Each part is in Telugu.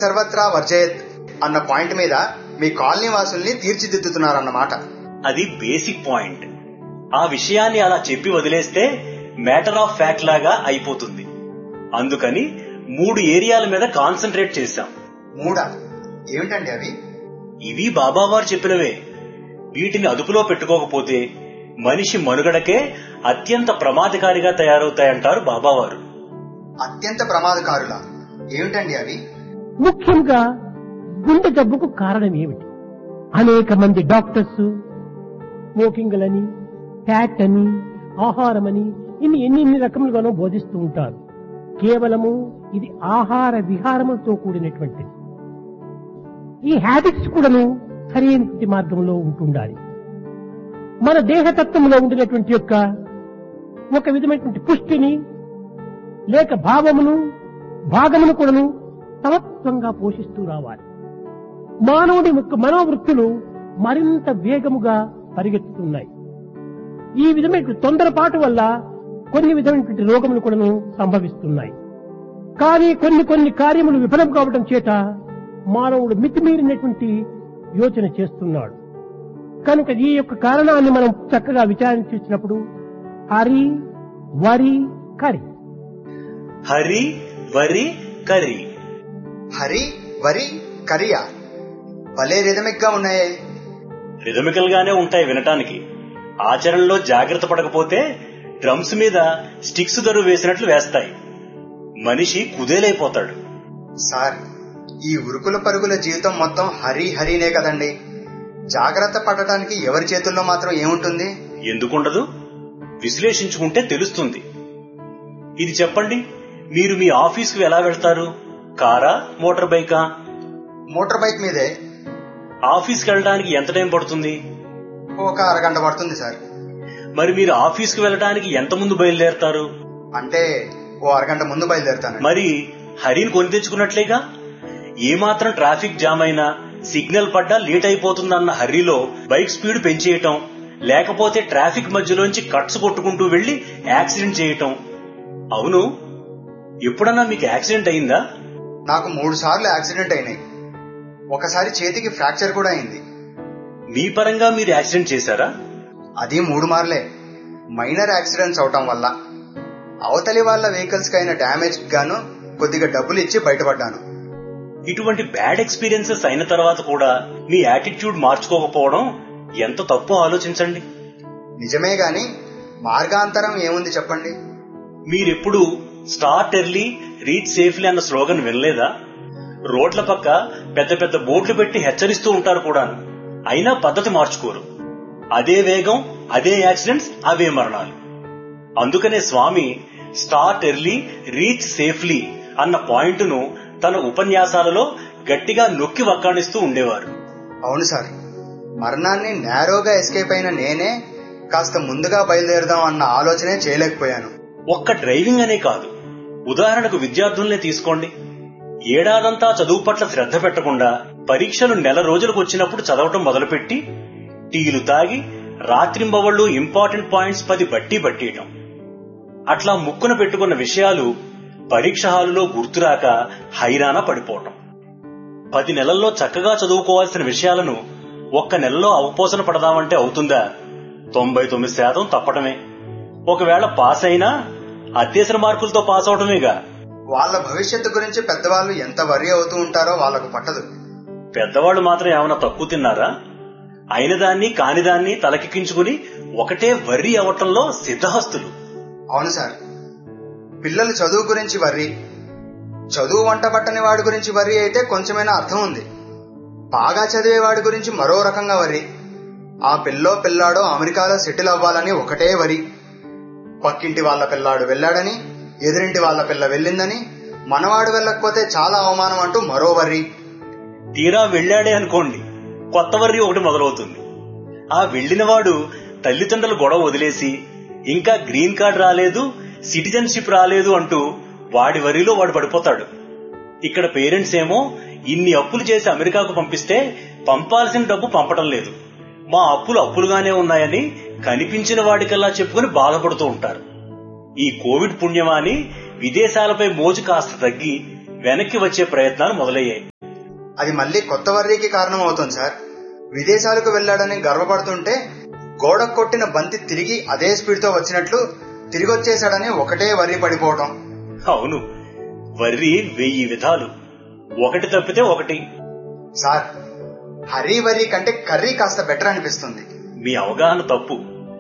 సర్వత్రా వర్జయత్ అన్న పాయింట్ మీద మీ కాలనీ వాసుల్ని తీర్చిదిద్దుతున్నారన్నమాట అది బేసిక్ పాయింట్ ఆ విషయాన్ని అలా చెప్పి వదిలేస్తే మ్యాటర్ ఆఫ్ ఫ్యాక్ట్ లాగా అయిపోతుంది అందుకని మూడు ఏరియాల మీద కాన్సన్ట్రేట్ చేశాం మూడా ఏమిటండి అవి ఇవి బాబావారు చెప్పినవే వీటిని అదుపులో పెట్టుకోకపోతే మనిషి మనుగడకే అత్యంత ప్రమాదకారిగా తయారవుతాయంటారు బాబావారు అత్యంత ప్రమాదకారులా ఏమిటండి అవి ముఖ్యంగా గుండె జబ్బుకు కారణం ఏమిటి అనేక మంది డాక్టర్స్ స్మోకింగ్లని ఫ్యాట్ అని ఆహారమని ఇన్ని ఎన్ని ఎన్ని రకములుగానో బోధిస్తూ ఉంటారు కేవలము ఇది ఆహార విహారములతో కూడినటువంటిది ఈ హ్యాబిట్స్ కూడాను సరైనటువంటి మార్గంలో ఉంటుండాలి మన దేహతత్వంలో ఉండినటువంటి యొక్క ఒక విధమైనటువంటి పుష్టిని లేక భావమును భాగమును కూడాను సమత్వంగా పోషిస్తూ రావాలి మానవుడి యొక్క మనోవృత్తులు మరింత వేగముగా పరిగెత్తుతున్నాయి ఈ విధమైన తొందరపాటు వల్ల కొన్ని విధమైనటువంటి రోగములు కూడాను సంభవిస్తున్నాయి కానీ కొన్ని కొన్ని కార్యములు విఫలం కావడం చేత మానవుడు మితిమీరినటువంటి యోచన చేస్తున్నాడు కనుక ఈ యొక్క కారణాన్ని మనం చక్కగా విచారించి చూసినప్పుడు హరి వరి కరి హరి వరి కరి హరి వరి కరియా భలే రిథమిక్ గా ఉన్నాయే రిథమికల్ గానే ఉంటాయి వినటానికి ఆచరణలో జాగ్రత్త పడకపోతే డ్రమ్స్ మీద స్టిక్స్ దరువు వేసినట్లు వేస్తాయి మనిషి కుదేలైపోతాడు సార్ ఈ ఉరుకుల పరుగుల జీవితం మొత్తం హరి హరినే కదండి జాగ్రత్త పడటానికి ఎవరి చేతుల్లో మాత్రం ఏముంటుంది ఎందుకుండదు విశ్లేషించుకుంటే తెలుస్తుంది ఇది చెప్పండి మీరు మీ ఆఫీస్కు ఎలా వెళ్తారు కారా మోటార్ బైకా మోటార్ బైక్ మీదే ఆఫీస్కి వెళ్ళడానికి ఎంత టైం పడుతుంది ఒక అరగంట పడుతుంది సార్ మరి మీరు ఆఫీస్కి వెళ్ళడానికి ఎంత ముందు బయలుదేరతారు అంటే ఓ అరగంట ముందు బయలుదేరుతాను మరి హరిని కొని తెచ్చుకున్నట్లేగా ఏమాత్రం ట్రాఫిక్ జామ్ అయినా సిగ్నల్ పడ్డా లేట్ అయిపోతుందన్న హర్రీలో బైక్ స్పీడ్ పెంచేయటం లేకపోతే ట్రాఫిక్ మధ్యలోంచి కట్స్ కొట్టుకుంటూ వెళ్లి యాక్సిడెంట్ చేయటం అవును ఎప్పుడన్నా మీకు యాక్సిడెంట్ అయిందా నాకు మూడు సార్లు యాక్సిడెంట్ అయినాయి ఒకసారి చేతికి ఫ్రాక్చర్ కూడా అయింది మీ పరంగా మీరు యాక్సిడెంట్ చేశారా అది మూడు మార్లే మైనర్ యాక్సిడెంట్స్ అవటం వల్ల అవతలి వాళ్ళ వెహికల్స్ కి అయిన డ్యామేజ్ గాను కొద్దిగా డబ్బులు ఇచ్చి బయటపడ్డాను ఇటువంటి బ్యాడ్ ఎక్స్పీరియన్సెస్ అయిన తర్వాత కూడా మీ యాటిట్యూడ్ మార్చుకోకపోవడం ఎంత తప్పు ఆలోచించండి నిజమే గాని మార్గాంతరం ఏముంది చెప్పండి మీరెప్పుడు స్టార్ట్ ఎర్లీ రీచ్ సేఫ్లీ అన్న స్లోగన్ వినలేదా రోడ్ల పక్క పెద్ద పెద్ద బోర్డులు పెట్టి హెచ్చరిస్తూ ఉంటారు కూడా అయినా పద్ధతి మార్చుకోరు అదే వేగం అదే యాక్సిడెంట్స్ అవే మరణాలు అందుకనే స్వామి స్టార్ట్ ఎర్లీ రీచ్ సేఫ్లీ అన్న పాయింట్ను తన ఉపన్యాసాలలో గట్టిగా నొక్కి వక్కాణిస్తూ ఉండేవారు అవును సార్ మరణాన్ని నేరోగా ఎస్కేప్ అయిన నేనే కాస్త ముందుగా బయలుదేరదాం అన్న ఆలోచనే చేయలేకపోయాను ఒక్క డ్రైవింగ్ అనే కాదు ఉదాహరణకు విద్యార్థుల్నే తీసుకోండి ఏడాదంతా చదువు పట్ల శ్రద్ధ పెట్టకుండా పరీక్షలు నెల రోజులకు వచ్చినప్పుడు చదవటం మొదలుపెట్టి టీలు తాగి రాత్రింబవళ్లు ఇంపార్టెంట్ పాయింట్స్ పది బట్టి బట్టియటం అట్లా ముక్కున పెట్టుకున్న విషయాలు పరీక్ష హాలులో గుర్తురాక హైరాణ పడిపోవటం పది నెలల్లో చక్కగా చదువుకోవాల్సిన విషయాలను ఒక్క నెలలో అవపోసన పడదామంటే అవుతుందా తొంభై తొమ్మిది శాతం తప్పటమే ఒకవేళ పాస్ అయినా అత్యవసర మార్కులతో పాస్ అవటమేగా వాళ్ళ భవిష్యత్తు గురించి పెద్దవాళ్ళు ఎంత వరి అవుతూ ఉంటారో వాళ్ళకు పట్టదు పెద్దవాళ్ళు మాత్రం ఏమైనా తక్కువ తిన్నారా అయిన దాన్ని కాని దాన్ని తలకెక్కించుకుని ఒకటే వర్రీ అవటంలో సిద్ధహస్తులు అవును సార్ పిల్లలు చదువు గురించి వర్రి చదువు వంట పట్టని వాడి గురించి వర్రి అయితే కొంచెమైనా అర్థం ఉంది బాగా చదివే వాడి గురించి మరో రకంగా వరి ఆ పిల్లో పిల్లాడో అమెరికాలో సెటిల్ అవ్వాలని ఒకటే వరి పక్కింటి వాళ్ళ పిల్లాడు వెళ్ళాడని ఎదురింటి వాళ్ళ పిల్ల వెళ్ళిందని మనవాడు వెళ్ళకపోతే చాలా అవమానం అంటూ మరో వర్రి తీరా వెళ్ళాడే అనుకోండి కొత్త వర్రీ ఒకటి మొదలవుతుంది ఆ వెళ్ళినవాడు తల్లిదండ్రుల గొడవ వదిలేసి ఇంకా గ్రీన్ కార్డ్ రాలేదు సిటిజన్షిప్ రాలేదు అంటూ వాడి వరిలో వాడు పడిపోతాడు ఇక్కడ పేరెంట్స్ ఏమో ఇన్ని అప్పులు చేసి అమెరికాకు పంపిస్తే పంపాల్సిన డబ్బు పంపడం లేదు మా అప్పులు అప్పులుగానే ఉన్నాయని కనిపించిన వాడికల్లా చెప్పుకుని బాధపడుతూ ఉంటారు ఈ కోవిడ్ పుణ్యమాని విదేశాలపై మోజు కాస్త తగ్గి వెనక్కి వచ్చే ప్రయత్నాలు మొదలయ్యాయి అది మళ్ళీ కొత్త వర్రీకి కారణం అవుతుంది సార్ విదేశాలకు వెళ్ళాడని గర్వపడుతుంటే గోడ కొట్టిన బంతి తిరిగి అదే స్పీడ్తో వచ్చినట్లు తిరిగి వచ్చేశాడని ఒకటే వర్రీ పడిపోవటం అవును వర్రి వెయ్యి విధాలు ఒకటి తప్పితే ఒకటి సార్ హరీ వర్రీ కంటే కర్రీ కాస్త బెటర్ అనిపిస్తుంది మీ అవగాహన తప్పు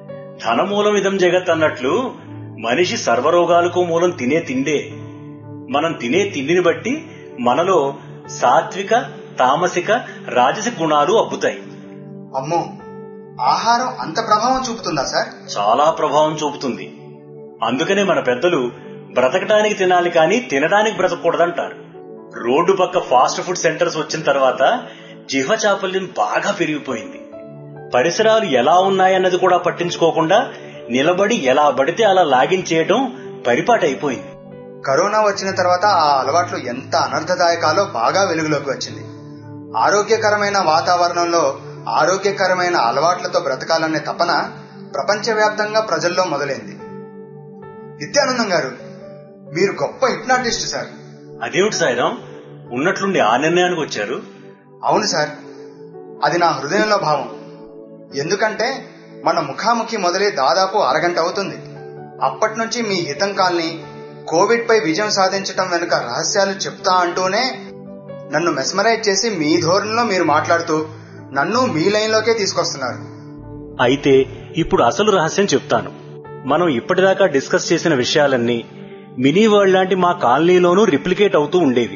ధనమూలం ఇదం జగత్ అన్నట్లు మనిషి సర్వరోగాలకు మూలం తినే తిండే మనం తినే తిండిని బట్టి మనలో సాత్విక తామసిక రాజసిక గుణాలు అబ్బుతాయి అమ్మో ఆహారం అంత ప్రభావం చూపుతుందా సార్ చాలా ప్రభావం చూపుతుంది అందుకనే మన పెద్దలు బ్రతకడానికి తినాలి కానీ తినడానికి బ్రతకూడదంటారు రోడ్డు పక్క ఫాస్ట్ ఫుడ్ సెంటర్స్ వచ్చిన తర్వాత జిహ్వ చాపల్యం బాగా పెరిగిపోయింది పరిసరాలు ఎలా ఉన్నాయన్నది కూడా పట్టించుకోకుండా నిలబడి ఎలా పడితే అలా లాగిన్ చేయడం పరిపాటైపోయింది కరోనా వచ్చిన తర్వాత ఆ అలవాట్లు ఎంత అనర్థదాయకాలో బాగా వెలుగులోకి వచ్చింది ఆరోగ్యకరమైన వాతావరణంలో ఆరోగ్యకరమైన అలవాట్లతో బ్రతకాలనే తపన ప్రపంచవ్యాప్తంగా ప్రజల్లో మొదలైంది నిత్యానందం గారు మీరు గొప్ప హిప్నాటిస్ట్ సార్ అదేమిటి సాయిరాం ఉన్నట్లుండి ఆ నిర్ణయానికి వచ్చారు అవును సార్ అది నా హృదయంలో భావం ఎందుకంటే మన ముఖాముఖి మొదలై దాదాపు అరగంట అవుతుంది అప్పటి నుంచి మీ హితం కాల్ని కోవిడ్ పై విజయం సాధించటం వెనుక రహస్యాలు చెప్తా అంటూనే నన్ను మెస్మరైజ్ చేసి మీ ధోరణిలో మీరు మాట్లాడుతూ నన్ను మీ లైన్లోకే తీసుకొస్తున్నారు అయితే ఇప్పుడు అసలు రహస్యం చెప్తాను మనం ఇప్పటిదాకా డిస్కస్ చేసిన విషయాలన్నీ మినీ వరల్డ్ లాంటి మా కాలనీలోనూ రిప్లికేట్ అవుతూ ఉండేవి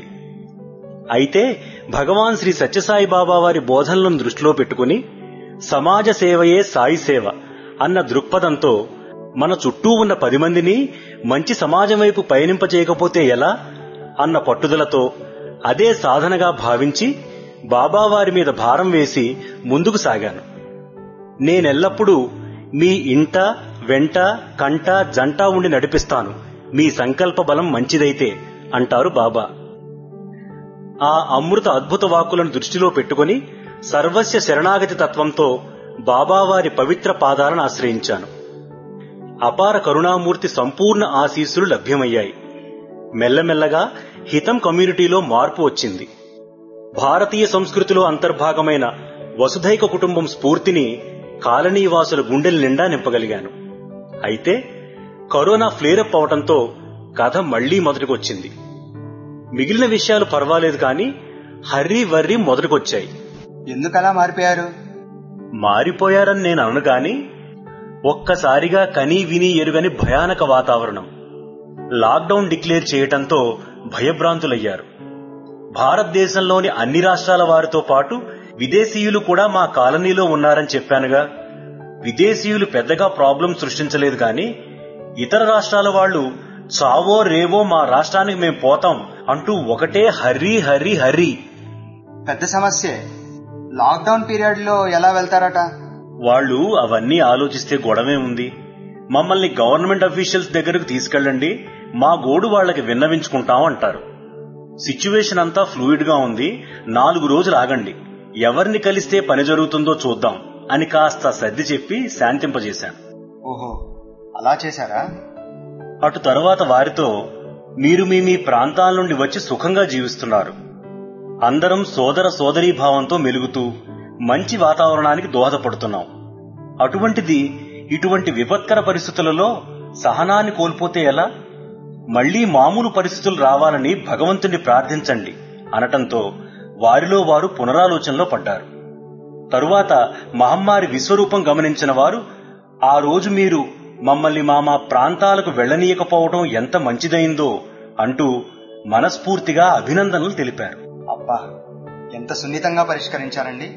అయితే భగవాన్ శ్రీ సత్యసాయి బాబా వారి బోధనలను దృష్టిలో పెట్టుకుని సమాజ సేవయే సాయి సేవ అన్న దృక్పథంతో మన చుట్టూ ఉన్న పది మందిని మంచి సమాజం వైపు పయనింపచేయకపోతే ఎలా అన్న పట్టుదలతో అదే సాధనగా భావించి బాబావారి మీద భారం వేసి ముందుకు సాగాను నేనెల్లప్పుడూ మీ ఇంట వెంట కంట జంట ఉండి నడిపిస్తాను మీ సంకల్ప బలం మంచిదైతే అంటారు బాబా ఆ అమృత అద్భుత వాక్కులను దృష్టిలో పెట్టుకుని సర్వస్య శరణాగతి తత్వంతో బాబావారి పవిత్ర పాదాలను ఆశ్రయించాను అపార కరుణామూర్తి సంపూర్ణ ఆశీస్సులు లభ్యమయ్యాయి మెల్లమెల్లగా హితం కమ్యూనిటీలో మార్పు వచ్చింది భారతీయ సంస్కృతిలో అంతర్భాగమైన వసుధైక కుటుంబం స్ఫూర్తిని కాలనీవాసుల గుండెల నిండా నింపగలిగాను అయితే కరోనా ఫ్లేరప్ అవడంతో కథ మళ్లీ మొదటికొచ్చింది మిగిలిన విషయాలు పర్వాలేదు కానీ హర్రీ వర్రీ మొదటికొచ్చాయి ఎందుకలా మారిపోయారు మారిపోయారని నేను అనను గాని ఒక్కసారిగా కనీ విని ఎరుగని భయానక వాతావరణం లాక్డౌన్ డిక్లేర్ చేయటంతో భయభ్రాంతులయ్యారు భారతదేశంలోని అన్ని రాష్ట్రాల వారితో పాటు విదేశీయులు కూడా మా కాలనీలో ఉన్నారని చెప్పానుగా విదేశీయులు పెద్దగా ప్రాబ్లం సృష్టించలేదు గాని ఇతర రాష్ట్రాల వాళ్ళు చావో రేవో మా రాష్ట్రానికి మేం పోతాం అంటూ ఒకటే హర్రీ హర్రీ హర్రీ పెద్ద సమస్యే లాక్డౌన్ పీరియడ్ లో ఎలా వెళ్తారట వాళ్ళు అవన్నీ ఆలోచిస్తే గొడవే ఉంది మమ్మల్ని గవర్నమెంట్ అఫీషియల్స్ దగ్గరకు తీసుకెళ్ళండి మా గోడు వాళ్ళకి విన్నవించుకుంటాం అంటారు సిచ్యువేషన్ అంతా ఫ్లూయిడ్ గా ఉంది నాలుగు రోజులు ఆగండి ఎవరిని కలిస్తే పని జరుగుతుందో చూద్దాం అని కాస్త సర్ది చెప్పి శాంతింపజేశాను ఓహో అలా చేశారా అటు తరువాత వారితో మీరు మీ మీ ప్రాంతాల నుండి వచ్చి సుఖంగా జీవిస్తున్నారు అందరం సోదర సోదరీ భావంతో మెలుగుతూ మంచి వాతావరణానికి దోహదపడుతున్నాం అటువంటిది ఇటువంటి విపత్కర పరిస్థితులలో సహనాన్ని కోల్పోతే ఎలా మళ్లీ మామూలు పరిస్థితులు రావాలని భగవంతుణ్ణి ప్రార్థించండి అనటంతో వారిలో వారు పునరాలోచనలో పడ్డారు తరువాత మహమ్మారి విశ్వరూపం గమనించిన వారు ఆ రోజు మీరు మమ్మల్ని మా మా ప్రాంతాలకు వెళ్లనీయకపోవడం ఎంత మంచిదైందో అంటూ మనస్ఫూర్తిగా అభినందనలు తెలిపారు అబ్బా ఎంత సున్నితంగా పరిష్కరించారండి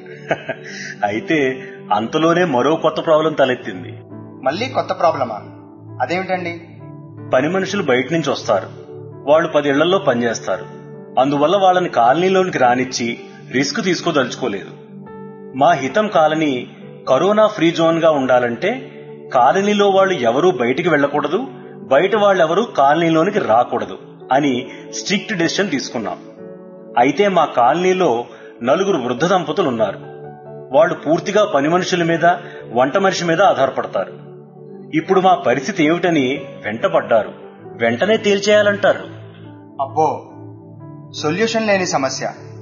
అయితే అంతలోనే మరో కొత్త ప్రాబ్లం తలెత్తింది మళ్ళీ కొత్త ప్రాబ్లమా అదేమిటండి పని మనుషులు బయట నుంచి వస్తారు వాళ్ళు పదేళ్లలో పనిచేస్తారు అందువల్ల వాళ్ళని కాలనీలోనికి రానిచ్చి రిస్క్ తీసుకోదలుచుకోలేదు మా హితం కాలనీ కరోనా ఫ్రీ జోన్ గా ఉండాలంటే కాలనీలో వాళ్ళు ఎవరూ బయటికి వెళ్ళకూడదు బయట వాళ్ళెవరూ కాలనీలోనికి రాకూడదు అని స్ట్రిక్ట్ డెసిషన్ తీసుకున్నాం అయితే మా కాలనీలో నలుగురు వృద్ధ దంపతులు ఉన్నారు వాళ్ళు పూర్తిగా పని మనుషుల మీద వంట మనిషి మీద ఆధారపడతారు ఇప్పుడు మా పరిస్థితి ఏమిటని వెంటపడ్డారు వెంటనే తేల్చేయాలంటారు అబ్బో సొల్యూషన్ లేని సమస్య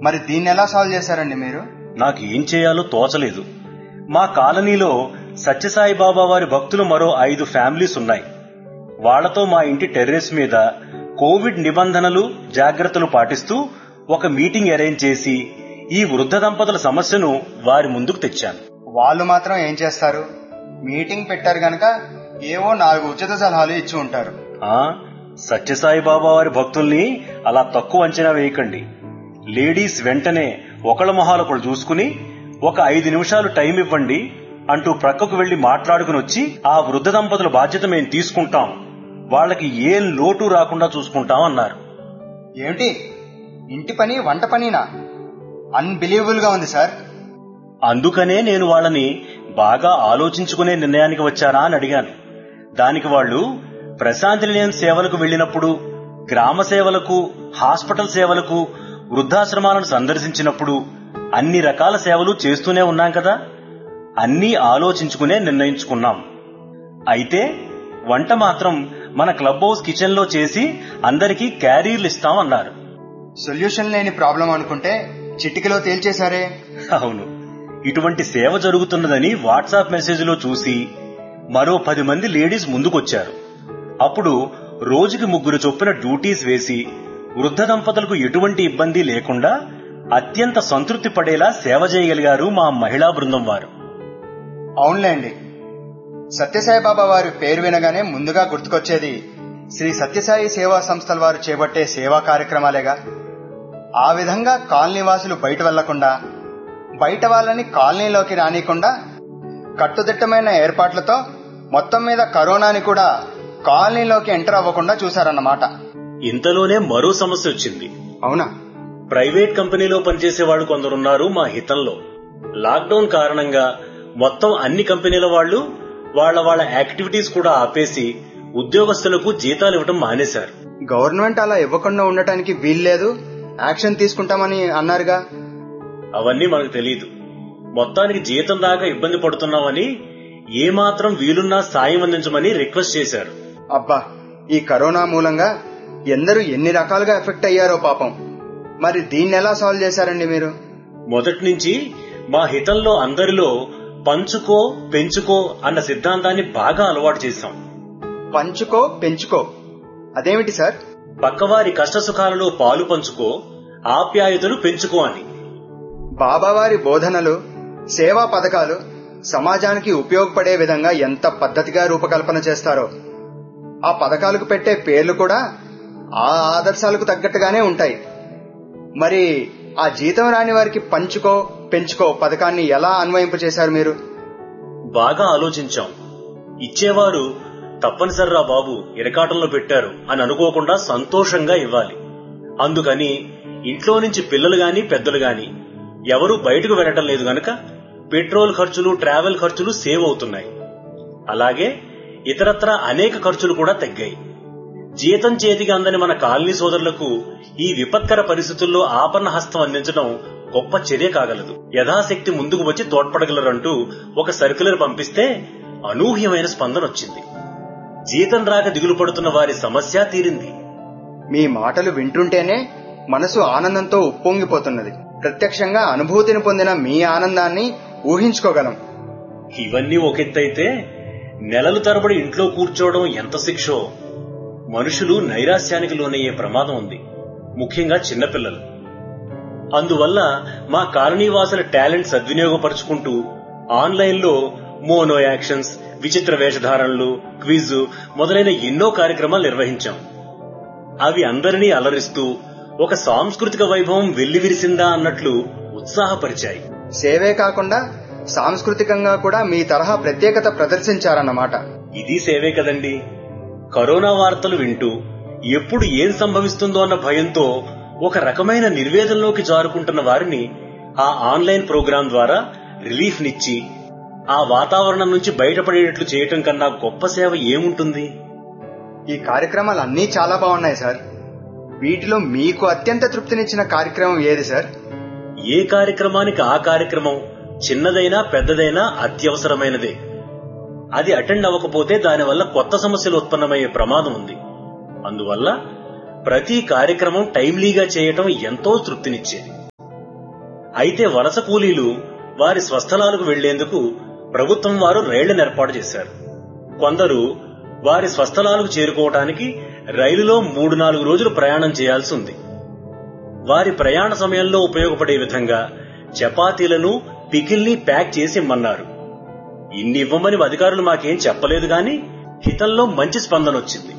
మరి దీన్ని ఎలా సాల్వ్ చేశారండి మీరు నాకు ఏం చేయాలో తోచలేదు మా కాలనీలో సత్యసాయి బాబా వారి భక్తులు మరో ఐదు ఫ్యామిలీస్ ఉన్నాయి వాళ్లతో మా ఇంటి టెర్రస్ మీద కోవిడ్ నిబంధనలు జాగ్రత్తలు పాటిస్తూ ఒక మీటింగ్ అరేంజ్ చేసి ఈ వృద్ధ దంపతుల సమస్యను వారి ముందుకు తెచ్చాను వాళ్ళు మాత్రం ఏం చేస్తారు మీటింగ్ పెట్టారు గనక ఏవో నాలుగు ఉచిత సలహాలు ఇచ్చి ఉంటారు ఆ సత్యసాయి బాబా వారి భక్తుల్ని అలా తక్కువ అంచనా వేయకండి లేడీస్ వెంటనే ఒకళ్ళ మొహాలు ఒకళ్ళు చూసుకుని ఒక ఐదు నిమిషాలు టైం ఇవ్వండి అంటూ ప్రక్కకు వెళ్లి మాట్లాడుకుని వచ్చి ఆ వృద్ధ దంపతుల బాధ్యత మేము తీసుకుంటాం వాళ్ళకి ఏ లోటు రాకుండా చూసుకుంటాం అన్నారు ఏమిటి ఇంటి పని వంట పనినా అన్బిలీవబుల్ గా ఉంది సార్ అందుకనే నేను వాళ్ళని బాగా ఆలోచించుకునే నిర్ణయానికి వచ్చారా అని అడిగాను దానికి వాళ్ళు ప్రశాంతి నిలయం సేవలకు వెళ్ళినప్పుడు గ్రామ సేవలకు హాస్పిటల్ సేవలకు వృద్ధాశ్రమాలను సందర్శించినప్పుడు అన్ని రకాల సేవలు చేస్తూనే ఉన్నాం కదా అన్నీ ఆలోచించుకునే నిర్ణయించుకున్నాం అయితే వంట మాత్రం మన క్లబ్ హౌస్ కిచెన్ లో చేసి అందరికీ క్యారీర్లు ఇస్తామన్నారు సొల్యూషన్ లేని ప్రాబ్లం అనుకుంటే చిటికలో తేల్చేశారే అవును ఇటువంటి సేవ జరుగుతున్నదని వాట్సాప్ మెసేజ్లో చూసి మరో పది మంది లేడీస్ ముందుకొచ్చారు అప్పుడు రోజుకి ముగ్గురు చొప్పున డ్యూటీస్ వేసి వృద్ధ దంపతులకు ఎటువంటి ఇబ్బంది లేకుండా అత్యంత సంతృప్తి పడేలా సేవ చేయగలిగారు మా మహిళా బృందం వారు అవునులేండి సత్యసాయి బాబా వారి పేరు వినగానే ముందుగా గుర్తుకొచ్చేది శ్రీ సత్యసాయి సేవా సంస్థల వారు చేపట్టే సేవా కార్యక్రమాలేగా ఆ విధంగా కాలనీ వాసులు బయట వెళ్లకుండా బయట వాళ్ళని కాలనీలోకి రానికుండా కట్టుదిట్టమైన ఏర్పాట్లతో మొత్తం మీద కరోనాని కూడా కాలనీలోకి ఎంటర్ అవ్వకుండా చూశారన్నమాట ఇంతలోనే మరో సమస్య వచ్చింది అవునా ప్రైవేట్ కంపెనీలో పనిచేసే వాళ్ళు కొందరున్నారు మా హితంలో లాక్డౌన్ కారణంగా మొత్తం అన్ని కంపెనీల వాళ్ళు వాళ్ళ వాళ్ళ యాక్టివిటీస్ కూడా ఆపేసి ఉద్యోగస్తులకు జీతాలు ఇవ్వడం మానేశారు గవర్నమెంట్ అలా ఇవ్వకుండా ఉండటానికి వీల్లేదు యాక్షన్ తీసుకుంటామని అన్నారుగా అవన్నీ మనకు తెలియదు మొత్తానికి జీతం దాకా ఇబ్బంది పడుతున్నామని ఏమాత్రం వీలున్నా సాయం అందించమని రిక్వెస్ట్ చేశారు అబ్బా ఈ కరోనా మూలంగా ఎందరూ ఎన్ని రకాలుగా ఎఫెక్ట్ అయ్యారో పాపం మరి దీన్ని ఎలా సాల్వ్ చేశారండి మీరు మొదటి నుంచి మా హితంలో అందరిలో పంచుకో పెంచుకో అన్న సిద్ధాంతాన్ని బాగా అలవాటు చేశాం పంచుకో పెంచుకో అదేమిటి సార్ పక్కవారి కష్టసుఖాలలో పాలు పంచుకో ఆప్యాయతలు పెంచుకో అని బాబావారి బోధనలు సేవా పథకాలు సమాజానికి ఉపయోగపడే విధంగా ఎంత పద్ధతిగా రూపకల్పన చేస్తారో ఆ పథకాలకు పెట్టే పేర్లు కూడా ఆ ఆదర్శాలకు తగ్గట్టుగానే ఉంటాయి మరి ఆ జీతం రాని వారికి పంచుకో పెంచుకో పథకాన్ని ఎలా అన్వయింప చేశారు మీరు బాగా ఆలోచించాం ఇచ్చేవారు తప్పనిసరిరా బాబు ఇరకాటంలో పెట్టారు అని అనుకోకుండా సంతోషంగా ఇవ్వాలి అందుకని ఇంట్లో నుంచి పిల్లలు గాని పెద్దలు గాని ఎవరూ బయటకు వెళ్లటం లేదు గనక పెట్రోల్ ఖర్చులు ట్రావెల్ ఖర్చులు సేవ్ అవుతున్నాయి అలాగే ఇతరత్రా అనేక ఖర్చులు కూడా తగ్గాయి జీతం చేతికి అందని మన కాలనీ సోదరులకు ఈ విపత్కర పరిస్థితుల్లో ఆపన్న హస్తం అందించడం గొప్ప చర్య కాగలదు యథాశక్తి ముందుకు వచ్చి తోడ్పడగలరంటూ ఒక సర్క్యులర్ పంపిస్తే అనూహ్యమైన స్పందన వచ్చింది జీతం రాక దిగులు పడుతున్న వారి సమస్య తీరింది మీ మాటలు వింటుంటేనే మనసు ఆనందంతో ఉప్పొంగిపోతున్నది ప్రత్యక్షంగా అనుభూతిని పొందిన మీ ఆనందాన్ని ఊహించుకోగలం ఇవన్నీ ఒకెత్తైతే నెలలు తరబడి ఇంట్లో కూర్చోవడం ఎంత శిక్షో మనుషులు నైరాశ్యానికి లోనయ్యే ప్రమాదం ఉంది ముఖ్యంగా చిన్నపిల్లలు అందువల్ల మా కాలనీవాసుల టాలెంట్ సద్వినియోగపరుచుకుంటూ ఆన్లైన్లో మోనో యాక్షన్స్ విచిత్ర వేషధారణలు క్విజ్ మొదలైన ఎన్నో కార్యక్రమాలు నిర్వహించాం అవి అందరినీ అలరిస్తూ ఒక సాంస్కృతిక వైభవం వెల్లివిరిసిందా అన్నట్లు ఉత్సాహపరిచాయి సేవే కాకుండా సాంస్కృతికంగా కూడా మీ తరహా ప్రత్యేకత ప్రదర్శించారన్నమాట ఇది సేవే కదండి కరోనా వార్తలు వింటూ ఎప్పుడు ఏం సంభవిస్తుందో అన్న భయంతో ఒక రకమైన నిర్వేదంలోకి జారుకుంటున్న వారిని ఆ ఆన్లైన్ ప్రోగ్రాం ద్వారా రిలీఫ్ నిచ్చి ఆ వాతావరణం నుంచి బయటపడేటట్లు చేయటం కన్నా గొప్ప సేవ ఏముంటుంది ఈ కార్యక్రమాలు అన్నీ చాలా బాగున్నాయి సార్ వీటిలో మీకు అత్యంత తృప్తినిచ్చిన కార్యక్రమం ఏది సార్ ఏ కార్యక్రమానికి ఆ కార్యక్రమం చిన్నదైనా పెద్దదైనా అత్యవసరమైనదే అది అటెండ్ అవ్వకపోతే దానివల్ల కొత్త సమస్యలు ఉత్పన్నమయ్యే ప్రమాదం ఉంది అందువల్ల ప్రతి కార్యక్రమం టైమ్లీగా చేయటం ఎంతో తృప్తినిచ్చేది అయితే వలస కూలీలు వారి స్వస్థలాలకు వెళ్లేందుకు ప్రభుత్వం వారు రైళ్లను ఏర్పాటు చేశారు కొందరు వారి స్వస్థలాలకు చేరుకోవటానికి రైలులో మూడు నాలుగు రోజులు ప్రయాణం చేయాల్సి ఉంది వారి ప్రయాణ సమయంలో ఉపయోగపడే విధంగా చపాతీలను పికిల్ని ప్యాక్ చేసి ఇమ్మన్నారు ఇన్ని ఇవ్వమని అధికారులు మాకేం చెప్పలేదు గాని హితంలో మంచి స్పందన వచ్చింది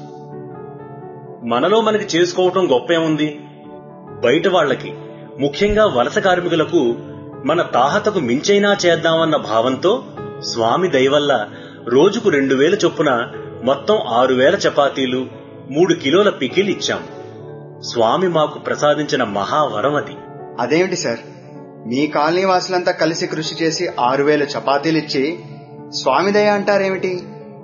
మనలో మనకి చేసుకోవటం గొప్పేముంది బయట వాళ్ళకి ముఖ్యంగా వలస కార్మికులకు మన తాహతకు మించైనా చేద్దామన్న భావంతో స్వామి దయవల్ల రోజుకు రెండు వేల చొప్పున మొత్తం ఆరు వేల చపాతీలు మూడు కిలోల పికిల్ ఇచ్చాం స్వామి మాకు ప్రసాదించిన మహావరం అది అదేమిటి సార్ మీ కాలనీ వాసులంతా కలిసి కృషి చేసి ఆరు వేలు చపాతీలిచ్చి స్వామిదయ అంటారేమిటి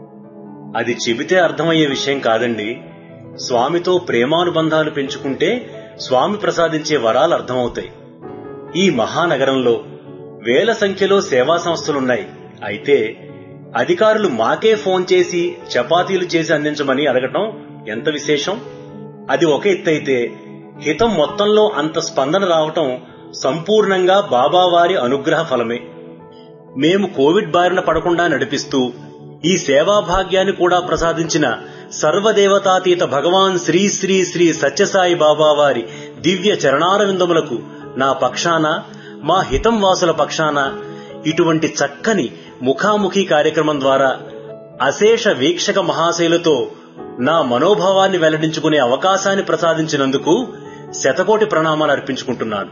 అది చెబితే అర్థమయ్యే విషయం కాదండి స్వామితో ప్రేమానుబంధాలు పెంచుకుంటే స్వామి ప్రసాదించే వరాలు అర్థమవుతాయి ఈ మహానగరంలో వేల సంఖ్యలో సేవా సంస్థలున్నాయి అయితే అధికారులు మాకే ఫోన్ చేసి చపాతీలు చేసి అందించమని అడగటం ఎంత విశేషం అది ఒక ఎత్తైతే హితం మొత్తంలో అంత స్పందన రావటం సంపూర్ణంగా బాబావారి అనుగ్రహ ఫలమే మేము కోవిడ్ బారిన పడకుండా నడిపిస్తూ ఈ సేవా భాగ్యాన్ని కూడా ప్రసాదించిన సర్వదేవతాతీత భగవాన్ శ్రీ శ్రీ శ్రీ సత్యసాయి బాబా వారి దివ్య చరణారవిందములకు నా పక్షాన మా హితం వాసుల పక్షాన ఇటువంటి చక్కని ముఖాముఖి కార్యక్రమం ద్వారా అశేష వీక్షక మహాశైలతో నా మనోభావాన్ని వెల్లడించుకునే అవకాశాన్ని ప్రసాదించినందుకు శతకోటి ప్రణామాలు అర్పించుకుంటున్నాను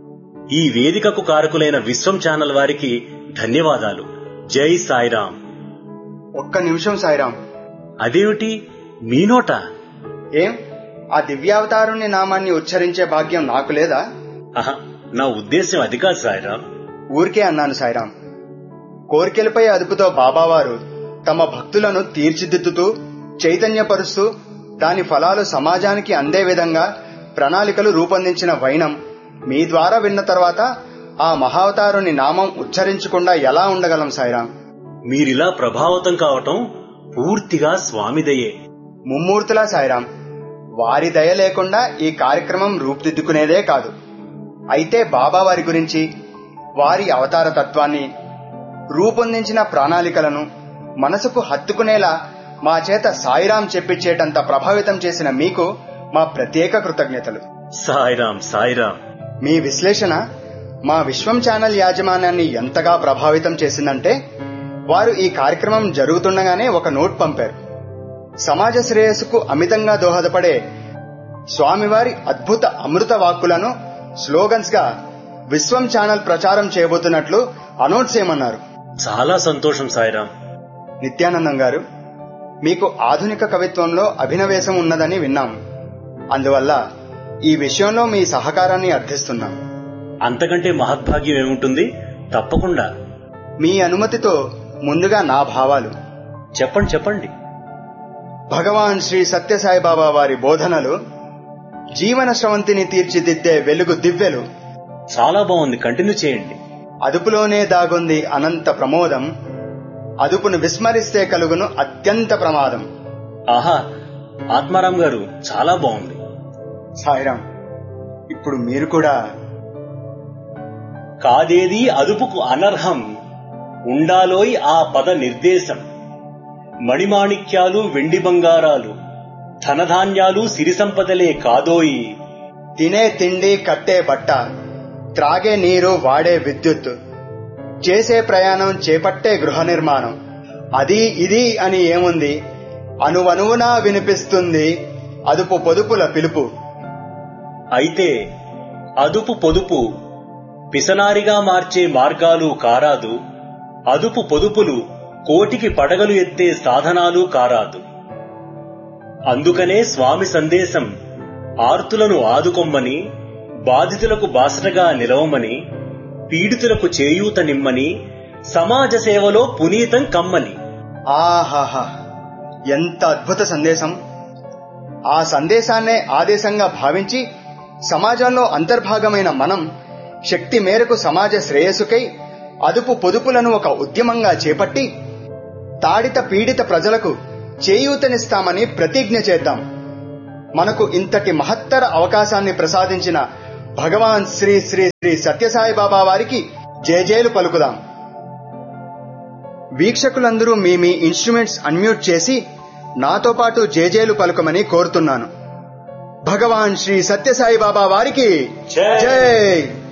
ఈ వేదికకు కారకులైన విశ్వం ఛానల్ వారికి ధన్యవాదాలు జై సాయిరాం ఒక్క నిమిషం సాయిరాం అదేమిటి మీ నోట ఏం ఆ దివ్యావతారుని నామాన్ని ఉచ్చరించే భాగ్యం నాకు లేదా ఆహా, నా ఉద్దేశం అది కాదు సాయిరాం ఊరికే అన్నాను సాయిరాం కోరికలపై అదుపుతో బాబావారు తమ భక్తులను తీర్చిదిద్దుతూ చైతన్యపరుస్తూ దాని ఫలాలు సమాజానికి అందే విధంగా ప్రణాళికలు రూపొందించిన వైనం మీ ద్వారా విన్న తర్వాత ఆ మహావతారుని నామం ఉచ్చరించకుండా ఎలా ఉండగలం సాయిరాం మీరిలా ప్రభావితం కావటం పూర్తిగా స్వామిదయే ముమ్మూర్తులా సాయిరాం వారి దయ లేకుండా ఈ కార్యక్రమం రూపుదిద్దుకునేదే కాదు అయితే బాబా వారి గురించి వారి అవతార తత్వాన్ని రూపొందించిన ప్రణాళికలను మనసుకు హత్తుకునేలా మా చేత సాయిరాం చెప్పించేటంత ప్రభావితం చేసిన మీకు మా ప్రత్యేక కృతజ్ఞతలు సాయిరాం సాయిరాం మీ విశ్లేషణ మా విశ్వం ఛానల్ యాజమాన్యాన్ని ఎంతగా ప్రభావితం చేసిందంటే వారు ఈ కార్యక్రమం జరుగుతుండగానే ఒక నోట్ పంపారు సమాజ శ్రేయస్సుకు అమితంగా దోహదపడే స్వామివారి అద్భుత అమృత వాక్కులను స్లోగన్స్ గా విశ్వం ఛానల్ ప్రచారం చేయబోతున్నట్లు అనౌన్స్ చేయమన్నారు చాలా సంతోషం సాయిరాం నిత్యానందం గారు మీకు ఆధునిక కవిత్వంలో అభినవేశం ఉన్నదని విన్నాం అందువల్ల ఈ విషయంలో మీ సహకారాన్ని అర్థిస్తున్నాం అంతకంటే మహద్భాగ్యం ఏముంటుంది తప్పకుండా మీ అనుమతితో ముందుగా నా భావాలు చెప్పండి చెప్పండి భగవాన్ శ్రీ సత్యసాయిబాబా వారి బోధనలు జీవన స్రవంతిని తీర్చిదిద్దే వెలుగు దివ్యలు చాలా బాగుంది కంటిన్యూ చేయండి అదుపులోనే దాగుంది అనంత ప్రమోదం అదుపును విస్మరిస్తే కలుగును అత్యంత ప్రమాదం ఆహా ఆత్మారాం గారు చాలా బాగుంది సాయిరాం ఇప్పుడు మీరు కూడా కాదేది అదుపుకు అనర్హం ఉండాలోయ్ ఆ పద నిర్దేశం మణిమాణిక్యాలు వెండి బంగారాలు ధనధాన్యాలు సిరి సంపదలే కాదోయి తినే తిండి కట్టే బట్ట త్రాగే నీరు వాడే విద్యుత్ చేసే ప్రయాణం చేపట్టే గృహ నిర్మాణం అది ఇది అని ఏముంది అనువనువునా వినిపిస్తుంది అదుపు పొదుపుల పిలుపు అయితే అదుపు పొదుపు పిసనారిగా మార్చే మార్గాలు కారాదు అదుపు పొదుపులు కోటికి పడగలు ఎత్తే సాధనాలు కారాదు అందుకనే స్వామి సందేశం ఆర్తులను ఆదుకొమ్మని బాధితులకు బాసటగా నిలవమని పీడితులకు చేయూత నిమ్మని సమాజ సేవలో పునీతం కమ్మని ఆహాహా ఎంత అద్భుత సందేశం ఆ సందేశాన్నే ఆదేశంగా భావించి సమాజంలో అంతర్భాగమైన మనం శక్తి మేరకు సమాజ శ్రేయస్సుకై అదుపు పొదుపులను ఒక ఉద్యమంగా చేపట్టి తాడిత పీడిత ప్రజలకు చేయూతనిస్తామని ప్రతిజ్ఞ చేద్దాం మనకు ఇంతటి మహత్తర అవకాశాన్ని ప్రసాదించిన భగవాన్ శ్రీ శ్రీ శ్రీ సత్యసాయి బాబా వారికి జేజేలు పలుకుదాం వీక్షకులందరూ మీ మీ ఇన్స్ట్రుమెంట్స్ అన్మ్యూట్ చేసి నాతో పాటు జేజేలు పలుకమని కోరుతున్నాను భగవాన్ శ్రీ సత్యసాయి బాబా వారికి జై. జై